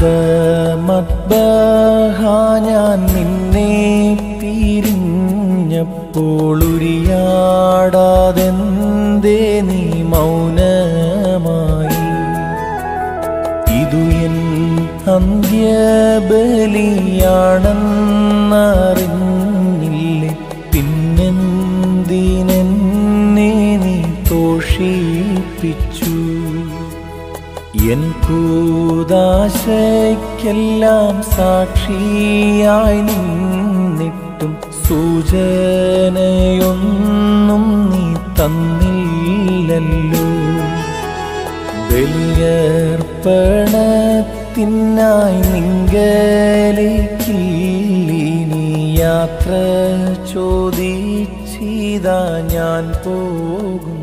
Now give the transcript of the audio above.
മദ്ബഹ ഞാൻ നിന്നെ പിരിഞ്ഞപ്പോൾ ഉരിയാടാതെന്തേ നീ മൗനമായി ഇതു എൻ അന്ത്യബലിയാണെന്നറിഞ്ഞില്ലേ പിന്നെന്തിനെന്നെ നീ തോഷിപ്പിച്ചു എൻ കൂതാശയ്ക്കെല്ലാം സാക്ഷിയായി നിന്നിട്ടും സൂചനയൊന്നും നീ തന്നില്ലല്ലോ ബലിയർപ്പണത്തിനായി നിങ്കലേക്കില്ലിനി യാത്ര ചോദിച്ചിതാ ഞാൻ പോകും